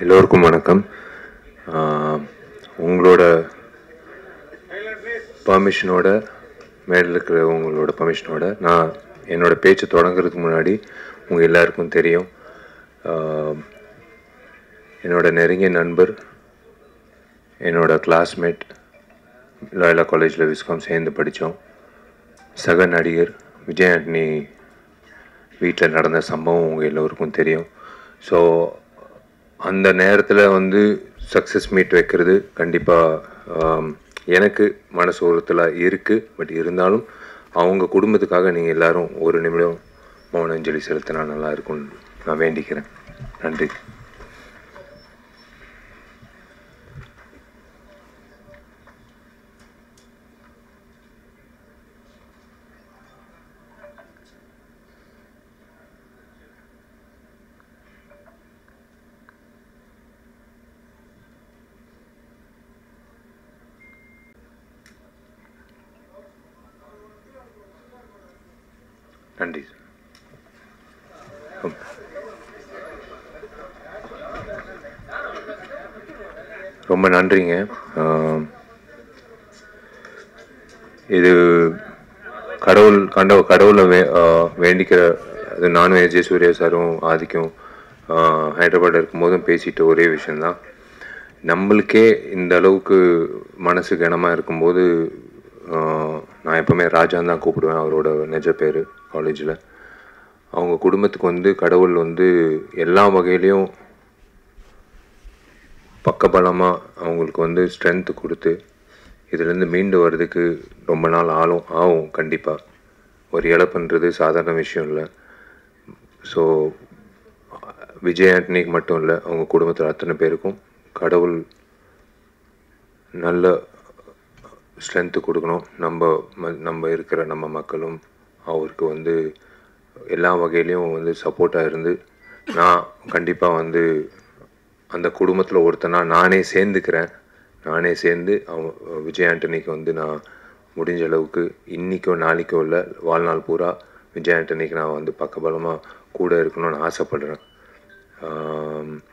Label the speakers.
Speaker 1: எல்லோருக்கும் வணக்கம் ஆஹ் உங்களோட பர்மிஷனோட மேலில் இருக்கிற உங்களோட பர்மிஷனோட நான் என்னோட பேச்சு தொடங்குறதுக்கு முன்னாடி உங்கள் எல்லாருக்கும் தெரியும் ஆஹ் என்னோட நெருங்கிய நண்பர் என்னோட கிளாஸ்மேட் லாயலா காலேஜில் விஸ்காம் சேர்ந்து படித்தோம் சக நடிகர் விஜய் ஆண்டனி வீட்டில் நடந்த சம்பவம் உங்கள் எல்லோருக்கும் தெரியும் ஸோ அந்த நேரத்தில் வந்து சக்ஸஸ் மீட் வைக்கிறது கண்டிப்பாக எனக்கு மனசு ஒருத்தல இருக்குது பட் இருந்தாலும் அவங்க குடும்பத்துக்காக நீங்கள் எல்லாரும் ஒரு நிமிடம் மௌன அஞ்சலி செலுத்தினா நல்லா இருக்கும்னு நான் வேண்டிக்கிறேன் நன்றி நன்றி ரொம்ப- ரொம்ப நன்றிங்க ஆம், இது கடவுள் கண்ட கடவுளை வே ஆ, வேண்டிக்கிற அது நானும் ஏஜே சூர்யா சாரும் ஆதிக்கும் ஆ, ஹைதராபாத் இருக்கும்போதும் பேசிட்ட ஒரே விஷயந்தான் நம்மளுக்கே இந்த அளவுக்கு மனசு கனமாக இருக்கும்போது ஆ, நான் எப்பவுமே ராஜான்னு தான் கூப்பிடுவேன் அவரோட நிஜ பேர் காலேஜில் அவங்க குடும்பத்துக்கு வந்து கடவுள் வந்து எல்லா வகையிலையும் பக்கபலமாக அவங்களுக்கு வந்து ஸ்ட்ரென்த்து கொடுத்து இதுலேருந்து மீண்டு வர்றதுக்கு ரொம்ப நாள் ஆளும் ஆகும் கண்டிப்பாக ஒரு இழப்புன்றது சாதாரண விஷயம் இல்லை ஸோ விஜய் ஆண்டனிக்கு மட்டும் இல்லை அவங்க குடும்பத்தில் அத்தனை பேருக்கும் கடவுள் நல்ல ஸ்ட்ரென்த்து கொடுக்கணும் நம்ம ம- நம்ம இருக்கிற நம்ம மக்களும் அவருக்கு வந்து எல்லா வகையிலையும் வந்து சப்போர்ட்டாக இருந்து நான் கண்டிப்பாக வந்து அந்த குடும்பத்தில் ஒருத்தனா நானே சேர்ந்துக்கிறேன் நானே சேர்ந்து அவன் விஜய் ஆண்டனிக்கு வந்து நான் முடிஞ்ச அளவுக்கு இன்றைக்கோ நாளைக்கோ இல்லை வாழ்நாள் பூரா விஜய் ஆண்டனிக்கு நான் வந்து பக்கபலமாக கூட இருக்கணும்னு ஆசைப்படுறேன் ஆம்,